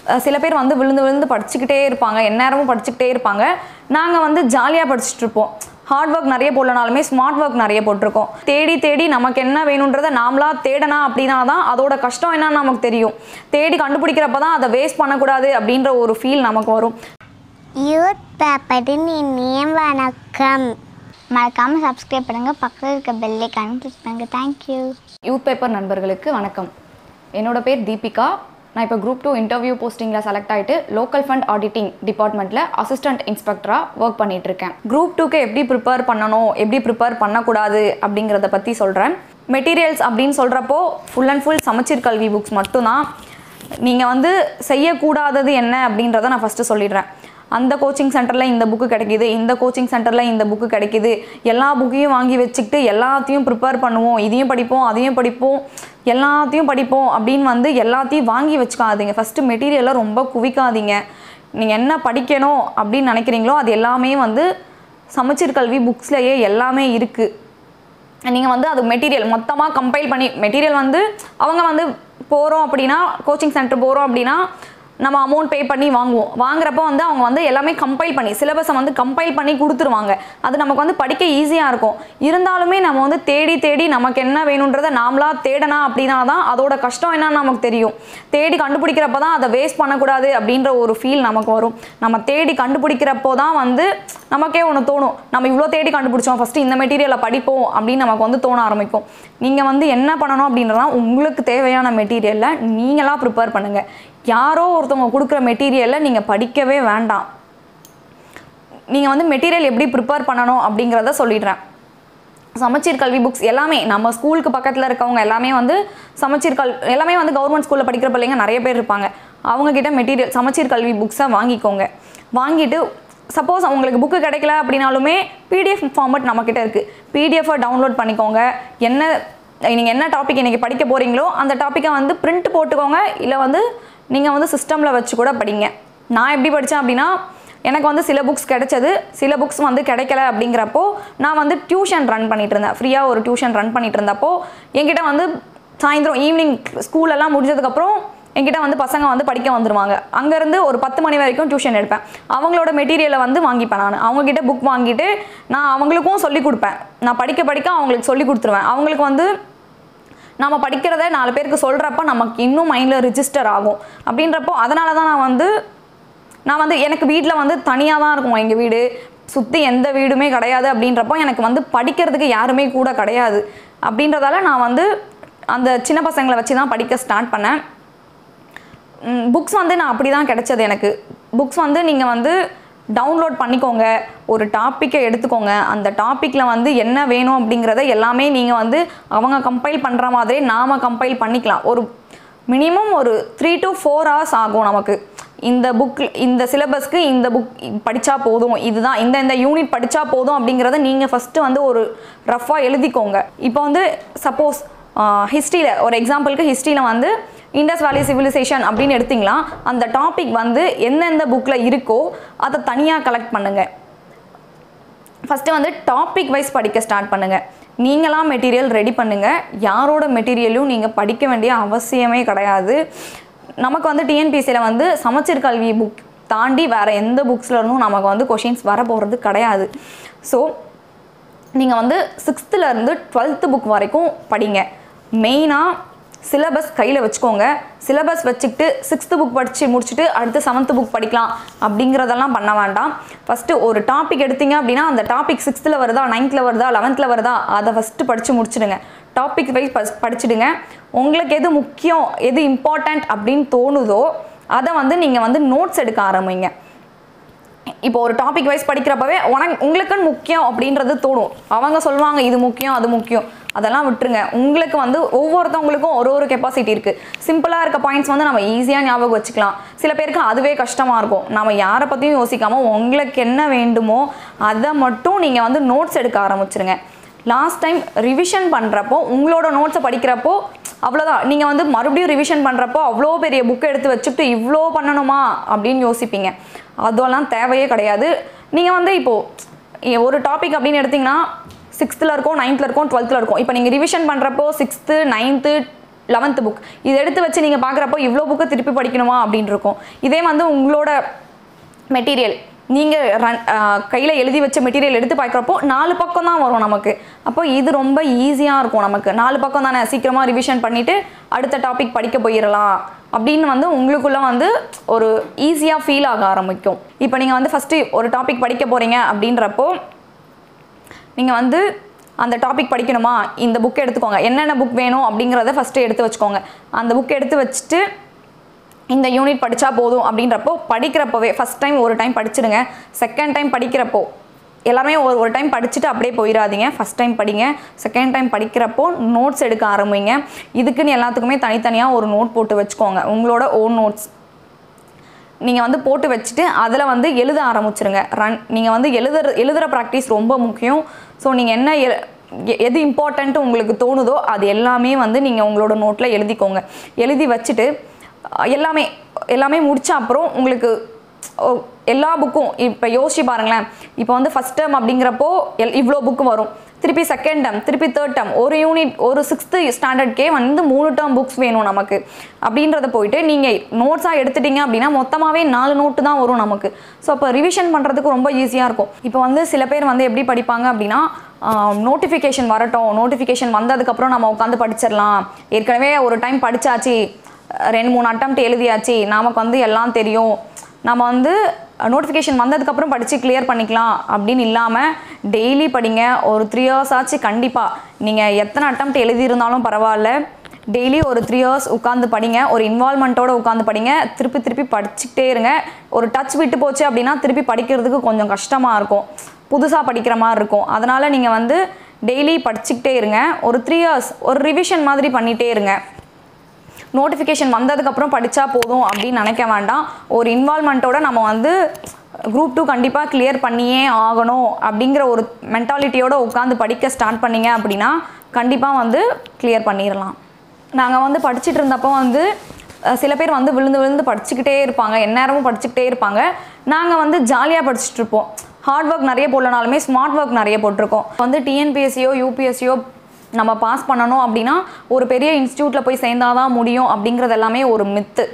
அஹ் சில பேர் வந்து விழுந்து விழுந்து படிச்சுக்கிட்டே இருப்பாங்க எந்நேரமும் படிச்சுக்கிட்டே இருப்பாங்க நாங்கள் வந்து ஜாலியாக படிச்சுட்டு இருப்போம் ஹார்ட் ஒர்க் நிறைய போடலனாலுமே ஸ்மார்ட் ஒர்க் நிறைய போட்டிருக்கோம் தேடி தேடி நமக்கு என்ன வேணுன்றதை நாமளா தேடனா அப்படின்னா தான் அதோட கஷ்டம் என்னன்னு நமக்கு தெரியும் தேடி கண்டுபிடிக்கிறப்ப தான் அதை வேஸ்ட் பண்ணக்கூடாது அப்படின்ற ஒரு ஃபீல் நமக்கு வரும் யூத் பேப்பரின் இனிய வணக்கம் மறக்காமல் சப்ஸ்கிரைப் பண்ணுங்கள் பக்கத்தில் இருக்க பெல்லைக்கான கிளிக் பண்ணுங்கள் தேங்க்யூ யூத் பேப்பர் நண்பர்களுக்கு வணக்கம் என்னோட பேர் தீபிகா நான் இப்போ குரூப் டூ இன்டர்வியூ போஸ்டிங்கில் செலக்ட் ஆகிட்டு லோக்கல் ஃபண்ட் ஆடிட்டிங் டிபார்ட்மெண்ட்டில் அசிஸ்டன்ட் இன்ஸ்பெக்டராக ஒர்க் பண்ணிட்டு இருக்கேன் குரூப் டூக்கு எப்படி ப்ரிப்பேர் பண்ணணும் எப்படி ப்ரிப்பேர் பண்ணக்கூடாது அப்படிங்கிறத பற்றி சொல்கிறேன் மெட்டீரியல்ஸ் அப்படின்னு சொல்கிறப்போ ஃபுல் அண்ட் ஃபுல் சமச்சீர் கல்வி புக்ஸ் மட்டும்தான் நீங்கள் வந்து செய்யக்கூடாதது என்ன அப்படின்றத நான் ஃபஸ்ட்டு சொல்லிடுறேன் அந்த கோச்சிங் சென்டரில் இந்த புக்கு கிடைக்கிது இந்த கோச்சிங் சென்டரில் இந்த புக்கு கிடைக்கிது எல்லா புக்கையும் வாங்கி வச்சுக்கிட்டு எல்லாத்தையும் ப்ரிப்பேர் பண்ணுவோம் இதையும் படிப்போம் அதையும் படிப்போம் எல்லாத்தையும் படிப்போம் அப்படின்னு வந்து எல்லாத்தையும் வாங்கி வச்சுக்காதீங்க ஃபஸ்ட்டு மெட்டீரியலை ரொம்ப குவிக்காதீங்க நீங்கள் என்ன படிக்கணும் அப்படின்னு நினைக்கிறீங்களோ அது எல்லாமே வந்து சமச்சீர் கல்வி புக்ஸ்லேயே எல்லாமே இருக்குது நீங்கள் வந்து அது மெட்டீரியல் மொத்தமாக கம்பைல் பண்ணி மெட்டீரியல் வந்து அவங்க வந்து போகிறோம் அப்படின்னா கோச்சிங் சென்டர் போகிறோம் அப்படின்னா நம்ம அமௌண்ட் பே பண்ணி வாங்குவோம் வாங்குறப்போ வந்து அவங்க வந்து எல்லாமே கம்பைல் பண்ணி சிலபஸை வந்து கம்பைல் பண்ணி கொடுத்துருவாங்க அது நமக்கு வந்து படிக்க ஈஸியாக இருக்கும் இருந்தாலுமே நம்ம வந்து தேடி தேடி நமக்கு என்ன வேணுன்றதை நாமளா தேடனா அப்படின்னா தான் அதோட கஷ்டம் என்னன்னு நமக்கு தெரியும் தேடி கண்டுபிடிக்கிறப்ப தான் அதை வேஸ்ட் பண்ணக்கூடாது அப்படின்ற ஒரு ஃபீல் நமக்கு வரும் நம்ம தேடி கண்டுபிடிக்கிறப்போ தான் வந்து நமக்கே ஒன்று தோணும் நம்ம இவ்வளோ தேடி கண்டுபிடிச்சோம் ஃபஸ்ட்டு இந்த மெட்டீரியலை படிப்போம் அப்படின்னு நமக்கு வந்து தோண ஆரம்பிக்கும் நீங்கள் வந்து என்ன பண்ணணும் அப்படின்றதா உங்களுக்கு தேவையான மெட்டீரியலை நீங்களாக ப்ரிப்பேர் பண்ணுங்கள் யாரோ ஒருத்தவங்க கொடுக்குற மெட்டீரியலை நீங்கள் படிக்கவே வேண்டாம் நீங்கள் வந்து மெட்டீரியல் எப்படி ப்ரிப்பேர் பண்ணணும் அப்படிங்கிறத சொல்லிடுறேன் சமச்சீர் கல்வி புக்ஸ் எல்லாமே நம்ம ஸ்கூலுக்கு பக்கத்தில் இருக்கவங்க எல்லாமே வந்து சமச்சீர் கல் எல்லாமே வந்து கவர்மெண்ட் ஸ்கூலில் படிக்கிற பிள்ளைங்க நிறைய பேர் இருப்பாங்க அவங்கக்கிட்ட மெட்டீரியல் சமச்சீர் கல்வி புக்ஸை வாங்கிக்கோங்க வாங்கிட்டு சப்போஸ் உங்களுக்கு புக்கு கிடைக்கல அப்படின்னாலுமே பிடிஎஃப் ஃபார்மட் நம்மக்கிட்ட இருக்குது பிடிஎஃபை டவுன்லோட் பண்ணிக்கோங்க என்ன நீங்கள் என்ன டாபிக் இன்றைக்கி படிக்க போகிறீங்களோ அந்த டாப்பிக்கை வந்து பிரிண்ட் போட்டுக்கோங்க இல்லை வந்து நீங்கள் வந்து சிஸ்டமில் வச்சு கூட படிங்க நான் எப்படி படித்தேன் அப்படின்னா எனக்கு வந்து சில புக்ஸ் கிடைச்சது சில புக்ஸ் வந்து கிடைக்கல அப்படிங்கிறப்போ நான் வந்து டியூஷன் ரன் பண்ணிட்டு இருந்தேன் ஃப்ரீயாக ஒரு டியூஷன் ரன் பண்ணிட்டு இருந்தப்போ என்கிட்ட வந்து சாயந்தரம் ஈவினிங் ஸ்கூலெல்லாம் முடிஞ்சதுக்கப்புறம் என்கிட்ட வந்து பசங்க வந்து படிக்க வந்துருவாங்க அங்கேருந்து ஒரு பத்து மணி வரைக்கும் டியூஷன் எடுப்பேன் அவங்களோட மெட்டீரியலை வந்து வாங்கிப்பேன் நான் அவங்கக்கிட்ட புக் வாங்கிட்டு நான் அவங்களுக்கும் சொல்லி கொடுப்பேன் நான் படிக்க படிக்க அவங்களுக்கு சொல்லி கொடுத்துருவேன் அவங்களுக்கு வந்து நம்ம படிக்கிறத நாலு பேருக்கு சொல்கிறப்ப நமக்கு இன்னும் மைண்டில் ரிஜிஸ்டர் ஆகும் அப்படின்றப்போ அதனால தான் நான் வந்து நான் வந்து எனக்கு வீட்டில் வந்து தனியாக தான் இருக்கும் எங்கள் வீடு சுற்றி எந்த வீடுமே கிடையாது அப்படின்றப்போ எனக்கு வந்து படிக்கிறதுக்கு யாருமே கூட கிடையாது அப்படின்றதால நான் வந்து அந்த சின்ன பசங்களை வச்சு தான் படிக்க ஸ்டார்ட் பண்ணேன் புக்ஸ் வந்து நான் அப்படி தான் கிடைச்சது எனக்கு புக்ஸ் வந்து நீங்கள் வந்து டவுன்லோட் பண்ணிக்கோங்க ஒரு டாப்பிக்கை எடுத்துக்கோங்க அந்த டாப்பிக்கில் வந்து என்ன வேணும் அப்படிங்கிறத எல்லாமே நீங்கள் வந்து அவங்க கம்பைல் பண்ணுற மாதிரி நாம் கம்பைல் பண்ணிக்கலாம் ஒரு மினிமம் ஒரு த்ரீ டு ஃபோர் ஹவர்ஸ் ஆகும் நமக்கு இந்த புக் இந்த சிலபஸ்க்கு இந்த புக் படித்தா போதும் இதுதான் இந்த இந்த யூனிட் படித்தா போதும் அப்படிங்கிறத நீங்கள் ஃபஸ்ட்டு வந்து ஒரு ரஃபாக எழுதிக்கோங்க இப்போ வந்து சப்போஸ் ஹிஸ்ட்ரியில் ஒரு எக்ஸாம்பிளுக்கு ஹிஸ்ட்ரியில் வந்து இண்டஸ் வேலி சிவிலைசேஷன் அப்படின்னு எடுத்திங்களா அந்த டாபிக் வந்து எந்தெந்த புக்கில் இருக்கோ அதை தனியாக கலெக்ட் பண்ணுங்கள் ஃபஸ்ட்டு வந்து டாபிக் வைஸ் படிக்க ஸ்டார்ட் பண்ணுங்கள் நீங்களாம் மெட்டீரியல் ரெடி பண்ணுங்கள் யாரோட மெட்டீரியலும் நீங்கள் படிக்க வேண்டிய அவசியமே கிடையாது நமக்கு வந்து டிஎன்பிசியில் வந்து சமச்சீர் கல்வி புக் தாண்டி வேறு எந்த புக்ஸில் இருந்தும் நமக்கு வந்து கொஷின்ஸ் வர போகிறது கிடையாது ஸோ நீங்கள் வந்து சிக்ஸ்த்துலேருந்து டுவெல்த்து புக் வரைக்கும் படிங்க மெயினாக சிலபஸ் கையில் வச்சுக்கோங்க சிலபஸ் வச்சுக்கிட்டு சிக்ஸ்த்து புக் படித்து முடிச்சுட்டு அடுத்து செவன்த்து புக் படிக்கலாம் அப்படிங்கிறதெல்லாம் பண்ண வேண்டாம் ஃபஸ்ட்டு ஒரு டாபிக் எடுத்தீங்க அப்படின்னா அந்த டாபிக் சிக்ஸ்த்தில் வருதா நைன்த்தில் வருதா லெவன்த்தில் வருதா அதை ஃபஸ்ட்டு படித்து முடிச்சிடுங்க டாபிக் வைஸ் படிச்சிடுங்க உங்களுக்கு எது முக்கியம் எது இம்பார்ட்டண்ட் அப்படின்னு தோணுதோ அதை வந்து நீங்கள் வந்து நோட்ஸ் எடுக்க ஆரம்பிங்க இப்போ ஒரு டாபிக் வைஸ் படிக்கிறப்பவே உனக்கு உங்களுக்குன்னு முக்கியம் அப்படின்றது தோணும் அவங்க சொல்லுவாங்க இது முக்கியம் அது முக்கியம் அதெல்லாம் விட்டுருங்க உங்களுக்கு வந்து ஒவ்வொருத்தவங்களுக்கும் ஒரு ஒரு கெப்பாசிட்டி இருக்குது சிம்பிளாக இருக்க பாயிண்ட்ஸ் வந்து நம்ம ஈஸியாக ஞாபகம் வச்சுக்கலாம் சில பேருக்கு அதுவே கஷ்டமாக இருக்கும் நம்ம யாரை பற்றியும் யோசிக்காமல் உங்களுக்கு என்ன வேண்டுமோ அதை மட்டும் நீங்கள் வந்து நோட்ஸ் எடுக்க ஆரம்பிச்சிருங்க லாஸ்ட் டைம் ரிவிஷன் பண்ணுறப்போ உங்களோட நோட்ஸை படிக்கிறப்போ அவ்வளோதான் நீங்கள் வந்து மறுபடியும் ரிவிஷன் பண்ணுறப்போ அவ்வளோ பெரிய புக்கை எடுத்து வச்சுட்டு இவ்வளோ பண்ணணுமா அப்படின்னு யோசிப்பீங்க அதெல்லாம் தேவையே கிடையாது நீங்கள் வந்து இப்போது ஒரு டாபிக் அப்படின்னு எடுத்திங்கன்னா சிக்ஸ்த்தில் இருக்கும் நைன்த்தில் இருக்கும் டுவெல்த்தில் இருக்கும் இப்போ நீங்கள் ரிவிஷன் பண்ணுறப்போ சிக்ஸ்த்து நைன்த்து லெவன்த்து புக் இது எடுத்து வச்சு நீங்கள் பார்க்குறப்போ இவ்வளோ புக்கை திருப்பி படிக்கணுமா அப்படின்னு இருக்கும் இதே வந்து உங்களோட மெட்டீரியல் நீங்கள் ரன் கையில் எழுதி வச்ச மெட்டீரியல் எடுத்து பார்க்குறப்போ நாலு பக்கம் தான் வரும் நமக்கு அப்போ இது ரொம்ப ஈஸியாக இருக்கும் நமக்கு நாலு பக்கம் தானே சீக்கிரமாக ரிவிஷன் பண்ணிவிட்டு அடுத்த டாபிக் படிக்க போயிடலாம் அப்படின்னு வந்து உங்களுக்குள்ளே வந்து ஒரு ஈஸியாக ஃபீல் ஆக ஆரம்பிக்கும் இப்போ நீங்கள் வந்து ஃபஸ்ட்டு ஒரு டாபிக் படிக்க போகிறீங்க அப்படின்றப்போ நீங்கள் வந்து அந்த டாபிக் படிக்கணுமா இந்த புக் எடுத்துக்கோங்க என்னென்ன புக் வேணும் அப்படிங்கிறத ஃபஸ்ட்டு எடுத்து வச்சுக்கோங்க அந்த புக் எடுத்து வச்சுட்டு இந்த யூனிட் படித்தா போதும் அப்படின்றப்போ படிக்கிறப்போவே ஃபஸ்ட் டைம் ஒரு டைம் படிச்சிடுங்க செகண்ட் டைம் படிக்கிறப்போ எல்லாமே ஒரு ஒரு டைம் படிச்சுட்டு அப்படியே போயிடாதீங்க ஃபஸ்ட் டைம் படிங்க செகண்ட் டைம் படிக்கிறப்போ நோட்ஸ் எடுக்க ஆரம்பிங்க இதுக்குன்னு எல்லாத்துக்குமே தனித்தனியாக ஒரு நோட் போட்டு வச்சுக்கோங்க உங்களோட ஓன் நோட்ஸ் நீங்கள் வந்து போட்டு வச்சுட்டு அதில் வந்து எழுத ஆரம்பிச்சிருங்க ரன் நீங்கள் வந்து எழுதுற எழுதுகிற ப்ராக்டிஸ் ரொம்ப முக்கியம் ஸோ நீங்கள் என்ன எ- எ- எது இம்பார்ட்டன்ட்டு உங்களுக்கு தோணுதோ அது எல்லாமே வந்து நீங்கள் உங்களோட நோட்டில் எழுதிக்கோங்க எழுதி வச்சுட்டு அஹ், எல்லாமே எல்லாமே முடிச்ச அப்புறம் உங்களுக்கு ஓ, எல்லா புக்கும் இப்போ யோசிச்சு பாருங்களேன் இப்போ வந்து ஃபஸ்ட் டேர்ம் அப்படிங்கிறப்போ எல் இவ்வளோ புக்கு வரும் திருப்பி செகண்ட் டேர்ம் திருப்பி தேர்ட் டேர்ம் ஒரு யூனிட் ஒரு சிக்ஸ்த்து ஸ்டாண்டர்ட்கே வந்து மூணு டேர்ம் புக்ஸ் வேணும் நமக்கு அப்படின்றத போயிட்டு நீங்கள் நோட்ஸாக எடுத்துட்டீங்க அப்படின்னா மொத்தமாகவே நாலு நோட்டு தான் வரும் நமக்கு ஸோ அப்போ ரிவிஷன் பண்ணுறதுக்கு ரொம்ப ஈஸியாக இருக்கும் இப்போ வந்து சில பேர் வந்து எப்படி படிப்பாங்க அப்படின்னா நோட்டிஃபிகேஷன் வரட்டும் நோட்டிஃபிகேஷன் வந்ததுக்கப்புறம் நம்ம உட்காந்து படிச்சிடலாம் ஏற்கனவே ஒரு டைம் படிச்சாச்சு ரெண்டு மூணு அட்டம்ப்ட் எழுதியாச்சு நமக்கு வந்து எல்லாம் தெரியும் நம்ம வந்து நோட்டிஃபிகேஷன் வந்ததுக்கப்புறம் படித்து கிளியர் பண்ணிக்கலாம் அப்படின்னு இல்லாமல் டெய்லி படிங்க ஒரு த்ரீ ஹவர்ஸ் ஆச்சு கண்டிப்பாக நீங்கள் எத்தனை அட்டம்ப்ட் எழுதியிருந்தாலும் பரவாயில்ல டெய்லி ஒரு த்ரீ ஹவர்ஸ் உட்காந்து படிங்க ஒரு இன்வால்மெண்ட்டோட உட்காந்து படிங்க திருப்பி திருப்பி படிச்சுக்கிட்டே இருங்க ஒரு டச் விட்டு போச்சு அப்படின்னா திருப்பி படிக்கிறதுக்கு கொஞ்சம் கஷ்டமாக இருக்கும் புதுசாக படிக்கிற மாதிரி இருக்கும் அதனால் நீங்கள் வந்து டெய்லி படிச்சுக்கிட்டே இருங்க ஒரு த்ரீ ஹவர்ஸ் ஒரு ரிவிஷன் மாதிரி பண்ணிகிட்டே இருங்க நோட்டிஃபிகேஷன் வந்ததுக்கப்புறம் படித்தா போதும் அப்படின்னு நினைக்க வேண்டாம் ஒரு இன்வால்மெண்ட்டோட நம்ம வந்து குரூப் டூ கண்டிப்பாக கிளியர் பண்ணியே ஆகணும் அப்படிங்கிற ஒரு மென்டாலிட்டியோட உட்காந்து படிக்க ஸ்டார்ட் பண்ணீங்க அப்படின்னா கண்டிப்பாக வந்து கிளியர் பண்ணிடலாம் நாங்கள் வந்து படிச்சுட்டு இருந்தப்போ வந்து அஹ், சில பேர் வந்து விழுந்து விழுந்து படிச்சுக்கிட்டே இருப்பாங்க எந்நேரமும் படிச்சுக்கிட்டே இருப்பாங்க நாங்கள் வந்து ஜாலியாக படிச்சுட்டு இருப்போம் ஹார்ட் ஒர்க் நிறைய போடலனாலுமே ஸ்மார்ட் ஒர்க் நிறைய போட்டிருக்கோம் வந்து டிஎன்பிஎஸ்சியோ யூபிஎஸ்சியோ நம்ம பாஸ் பண்ணணும் அப்படின்னா ஒரு பெரிய இன்ஸ்டியூட்டில் போய் சேர்ந்தாதான் முடியும் அப்படிங்கிறது எல்லாமே ஒரு மித்து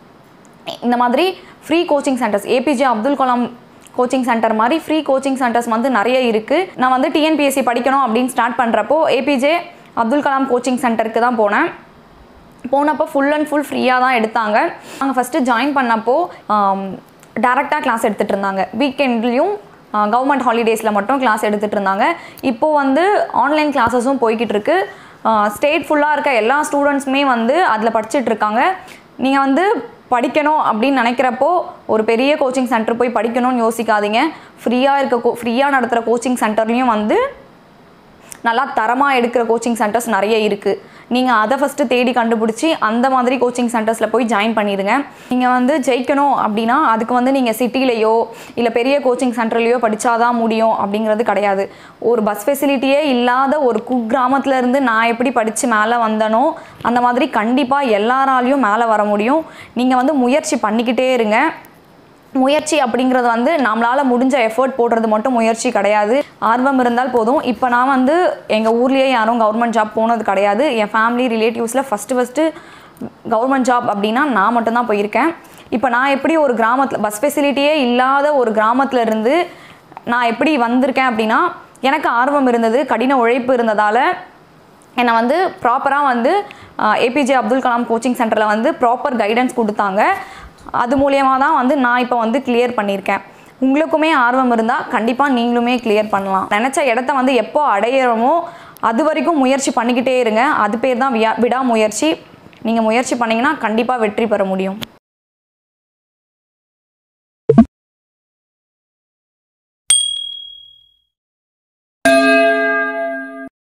இந்த மாதிரி free coaching centers APJ Abdul Kalam coaching center மாதிரி ஃப்ரீ கோச்சிங் சென்டர்ஸ் வந்து நிறைய இருக்குது நான் வந்து டிஎன்பிஎஸ்சி படிக்கணும் அப்படின்னு ஸ்டார்ட் பண்ணுறப்போ ஏபிஜே அப்துல் கலாம் கோச்சிங் சென்டருக்கு தான் போனேன் போனப்போ ஃபுல் அண்ட் ஃபுல் ஃப்ரீயாக தான் எடுத்தாங்க நாங்கள் ஃபஸ்ட்டு ஜாயின் பண்ணப்போ டேரெக்டாக கிளாஸ் எடுத்துகிட்டு இருந்தாங்க வீக்கெண்ட்லேயும் கவர்மெண்ட் ஹாலிடேஸில் மட்டும் கிளாஸ் எடுத்துகிட்டு இருந்தாங்க இப்போது வந்து ஆன்லைன் கிளாஸஸும் போய்கிட்டு இருக்கு ஸ்டேட் ஃபுல்லாக இருக்க எல்லா ஸ்டூடெண்ட்ஸுமே வந்து அதில் படிச்சுட்டு இருக்காங்க நீங்கள் வந்து படிக்கணும் அப்படின்னு நினைக்கிறப்போ ஒரு பெரிய கோச்சிங் சென்டர் போய் படிக்கணும்னு யோசிக்காதீங்க ஃப்ரீயாக இருக்க கோ ஃப்ரீயாக நடத்துகிற கோச்சிங் சென்டர்லேயும் வந்து நல்லா தரமாக எடுக்கிற கோச்சிங் சென்டர்ஸ் நிறைய இருக்குது நீங்கள் அதை ஃபஸ்ட்டு தேடி கண்டுபிடிச்சி அந்த மாதிரி கோச்சிங் சென்டர்ஸில் போய் ஜாயின் பண்ணிடுங்க நீங்கள் வந்து ஜெயிக்கணும் அப்படின்னா அதுக்கு வந்து நீங்கள் சிட்டிலேயோ இல்லை பெரிய கோச்சிங் சென்டர்லேயோ படித்தாதான் முடியும் அப்படிங்கிறது கிடையாது ஒரு பஸ் ஃபெசிலிட்டியே இல்லாத ஒரு குக்கிராமத்துல இருந்து நான் எப்படி படித்து மேலே வந்தனோ அந்த மாதிரி கண்டிப்பாக எல்லாராலையும் மேலே வர முடியும் நீங்கள் வந்து முயற்சி பண்ணிக்கிட்டே இருங்க முயற்சி அப்படிங்கிறது வந்து நம்மளால் முடிஞ்ச எஃபர்ட் போடுறது மட்டும் முயற்சி கிடையாது ஆர்வம் இருந்தால் போதும் இப்போ நான் வந்து எங்கள் ஊர்லேயே யாரும் கவர்மெண்ட் ஜாப் போனது கிடையாது என் ஃபேமிலி ரிலேட்டிவ்ஸில் ஃபஸ்ட்டு ஃபஸ்ட்டு கவர்மெண்ட் ஜாப் அப்படின்னா நான் மட்டும்தான் போயிருக்கேன் இப்போ நான் எப்படி ஒரு கிராமத்தில் பஸ் ஃபெசிலிட்டியே இல்லாத ஒரு கிராமத்தில் இருந்து நான் எப்படி வந்திருக்கேன் அப்படின்னா எனக்கு ஆர்வம் இருந்தது கடின உழைப்பு இருந்ததால் என்னை வந்து ப்ராப்பராக வந்து ஏபிஜே அப்துல் கலாம் கோச்சிங் சென்டரில் வந்து ப்ராப்பர் கைடன்ஸ் கொடுத்தாங்க அது மூலியமாக தான் வந்து நான் இப்போ வந்து கிளியர் பண்ணியிருக்கேன் உங்களுக்குமே ஆர்வம் இருந்தால் கண்டிப்பாக நீங்களுமே கிளியர் பண்ணலாம் நினச்ச இடத்த வந்து எப்போ அடையிறோமோ அது வரைக்கும் முயற்சி பண்ணிக்கிட்டே இருங்க அது பேர் தான் வியா விடாமுயற்சி நீங்கள் முயற்சி பண்ணிங்கன்னா கண்டிப்பாக வெற்றி பெற முடியும்